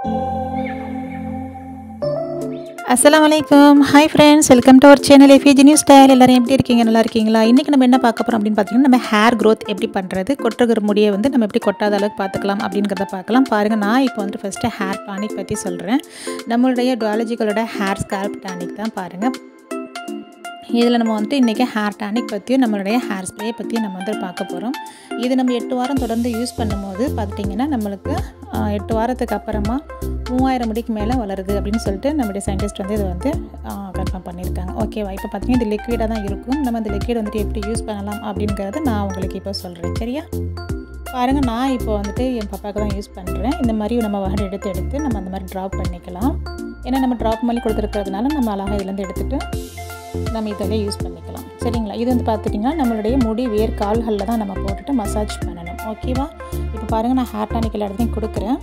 அஸ்ஸலாமு அலைக்கும் hi friends welcome to our channel FG news style எல்லாரும் எப்படி இருக்கீங்க நல்லா இருக்கீங்களா இன்றைக்கி நம்ம என்ன பார்க்க போகிறோம் அப்படின்னு பார்த்தீங்கன்னா நம்ம ஹேர் க்ரோத் எப்படி பண்ணுறது கொட்டுகிற முடியை வந்து நம்ம எப்படி கொட்டாத அளவுக்கு பார்த்துக்கலாம் அப்படிங்கிறத பார்க்கலாம் பாருங்கள் நான் இப்போ வந்து ஃபஸ்ட்டு ஹேர் டானிக் பற்றி சொல்கிறேன் நம்மளுடைய டுவாலஜிகளோட ஹேர் ஸ்கேல்ப் டானிக் தான் பாருங்கள் இதில் நம்ம வந்துட்டு இன்றைக்கி ஹேர் டானிக் பற்றியும் நம்மளுடைய ஹேர் ஸ்ப்ரே பற்றியும் நம்ம வந்து பார்க்க போகிறோம் இது நம்ம எட்டு வாரம் தொடர்ந்து யூஸ் பண்ணும்போது பார்த்திங்கன்னா நம்மளுக்கு ஆஹ், எட்டு வாரத்துக்கு அப்புறமா மூவாயிரம் முடிக்கு மேலே வளருது அப்படின்னு சொல்லிட்டு நம்மளுடைய சயின்டிஸ்ட் வந்து இதை வந்து கன்ஃபார்ம் பண்ணியிருக்காங்க ஓகேவா இப்போ பார்த்தீங்கன்னா இது லிக்விடாக தான் இருக்கும் நம்ம இந்த லிக்விட் வந்துட்டு எப்படி யூஸ் பண்ணலாம் அப்படிங்கிறத நான் உங்களுக்கு இப்போ சொல்கிறேன் சரியா பாருங்கள் நான் இப்போ வந்துட்டு என் பாப்பாவுக்கு தான் யூஸ் பண்ணுறேன் இந்த மாதிரி நம்ம வகை எடுத்து எடுத்து நம்ம அந்த மாதிரி ட்ராப் பண்ணிக்கலாம் ஏன்னா நம்ம ட்ராப் பண்ணி கொடுத்துருக்கிறதுனால நம்ம அழகாக இதுலேருந்து எடுத்துகிட்டு நம்ம இதில் யூஸ் பண்ணிக்கலாம் சரிங்களா இது வந்து பார்த்துட்டிங்கன்னா நம்மளுடைய முடி வேர் கால்களில் தான் நம்ம போட்டுட்டு மசாஜ் பண்ணணும் ஓகேவா இப்போ பாருங்கள் நான் ஹேர் டானிக் எல்லா இடத்தையும் கொடுக்குறேன்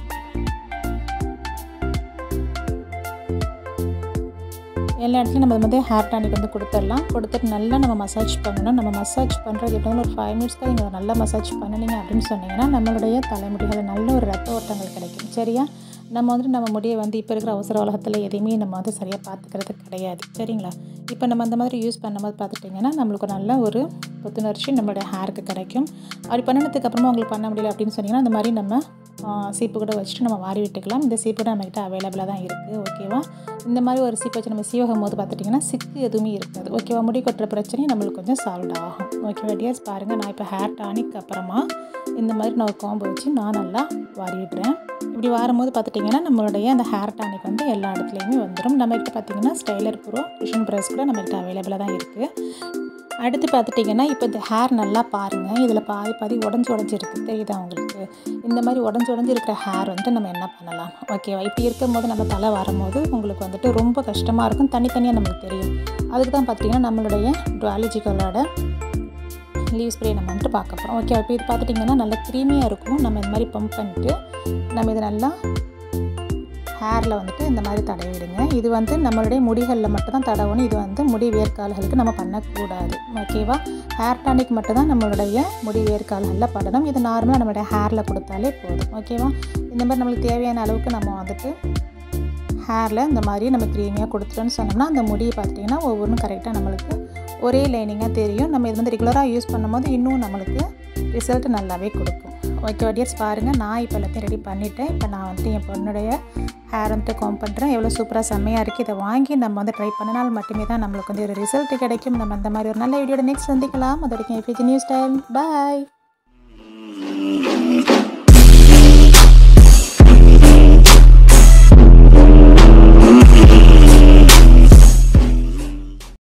எல்லா இடத்துலையும் நம்ம வந்து ஹேர் டானிக் வந்து கொடுத்துடலாம் கொடுத்துட்டு நல்லா நம்ம மசாஜ் பண்ணணும் நம்ம மசாஜ் பண்ணுறது எப்படினாலும் ஒரு ஃபைவ் மினிட்ஸ்க்கு நீங்கள் நல்லா மசாஜ் பண்ணினீங்க அப்படின்னு சொன்னீங்கன்னா நம்மளுடைய தலைமுடிகளில் நல்ல ஒரு ரத்த ஓட்டங்கள் கிடைக்கும் சரியா நம்ம வந்துட்டு நம்ம முடியை வந்து இப்போ இருக்கிற அவசர உலகத்தில் எதையுமே நம்ம வந்து சரியாக பார்த்துக்கிறது கிடையாது சரிங்களா இப்போ நம்ம அந்த மாதிரி யூஸ் பண்ணும்போது பார்த்துட்டிங்கன்னா நம்மளுக்கு நல்ல ஒரு புத்துணர்ச்சி நம்மளுடைய ஹேருக்கு கிடைக்கும் அப்படி பண்ணினதுக்கு அப்புறமா உங்களுக்கு பண்ண முடியல அப்படின்னு சொன்னீங்கன்னா அந்த மாதிரி நம்ம ஆ, சீப்பு கூட வச்சுட்டு நம்ம வாரி விட்டுக்கலாம் இந்த சீப்பு கூட நம்மக்கிட்ட அவைலபிளாக தான் இருக்குது ஓகேவா இந்த மாதிரி ஒரு சீப்பு வச்சு நம்ம சீவகம் போது பார்த்துட்டிங்கன்னா சிக்கு எதுவுமே இருக்காது ஓகேவா முடி கொட்டுற பிரச்சனையும் நம்மளுக்கு கொஞ்சம் சால்வ் ஆகும் ஓகேவா டியர்ஸ் பாருங்கள் நான் இப்போ ஹேர் டானிக் அப்புறமா இந்த மாதிரி நான் ஒரு காம்பு வச்சு நான் நல்லா வாரி விடுறேன் இப்படி வாரும்போது பார்த்துட்டிங்கன்னா நம்மளுடைய அந்த ஹேர் டானிக் வந்து எல்லா இடத்துலையுமே வந்துடும் நம்மகிட்ட பார்த்தீங்கன்னா ஸ்டைலர் ப்ரோ டியூஷன் ப்ரெஸ் கூட நம்மகிட்ட அவைலபிளாக தான் இருக்குது அடுத்து பார்த்துட்டிங்கன்னா இப்போ இந்த ஹேர் நல்லா பாருங்கள் இதில் பாதி பாதி உடஞ்சி உடஞ்சி இருக்குது தெரியுதா உங்களுக்கு இந்த மாதிரி உடஞ்சி உடஞ்சி இருக்கிற ஹேர் வந்துட்டு நம்ம என்ன பண்ணலாம் ஓகேவா இப்படி இருக்கும்போது நம்ம தலை வரும்போது உங்களுக்கு வந்துட்டு ரொம்ப கஷ்டமாக இருக்கும் தனித்தனியாக நமக்கு தெரியும் அதுக்கு தான் பார்த்திங்கன்னா நம்மளுடைய டுவாலஜிகளோட லீவ் ஸ்ப்ரே நம்ம வந்துட்டு பார்க்க போகிறோம் ஓகே இப்போ இது பார்த்துட்டிங்கன்னா நல்லா க்ரீமியாக இருக்கும் நம்ம இந்த மாதிரி பம்ப் பண்ணிட்டு நம்ம இதை நல்லா ஹேரில் வந்துட்டு இந்த மாதிரி தடவி விடுங்க இது வந்து நம்மளுடைய முடிகளில் மட்டும் தான் தடவணும் இது வந்து முடி வேர்க்கால்களுக்கு நம்ம பண்ணக்கூடாது ஓகேவா ஹேர் டானிக் மட்டும் தான் நம்மளுடைய முடி வேர்க்கால்களில் படணும் இது நார்மலாக நம்மளுடைய ஹேரில் கொடுத்தாலே போதும் ஓகேவா இந்த மாதிரி நம்மளுக்கு தேவையான அளவுக்கு நம்ம வந்துட்டு ஹேரில் இந்த மாதிரி நம்ம க்ரீமியாக கொடுத்துட்டோன்னு சொன்னோம்னா அந்த முடியை பார்த்திங்கன்னா ஒவ்வொன்றும் கரெக்டாக நம்மளுக்கு ஒரே லைனிங்காக தெரியும் நம்ம இது வந்து ரெகுலராக யூஸ் பண்ணும்போது இன்னும் நம்மளுக்கு ரிசல்ட் நல்லாவே கொடுக்கும் ஓகே டியர்ஸ் பாருங்கள் நான் இப்போ எல்லாத்தையும் ரெடி பண்ணிவிட்டேன் இப்போ நான் வந்துட்டு என் பொண்ணுடைய ஹேர் வந்துட்டு காம் பண்ணுறேன் எவ்வளோ சூப்பராக செம்மையாக இருக்குது இதை வாங்கி நம்ம வந்து ட்ரை பண்ணினால் மட்டுமே தான் நம்மளுக்கு வந்து ஒரு ரிசல்ட் கிடைக்கும் நம்ம அந்த மாதிரி ஒரு நல்ல வீடியோட நெக்ஸ்ட் சந்திக்கலாம் அது வரைக்கும் எஃபிஜி நியூஸ் டைம் பாய்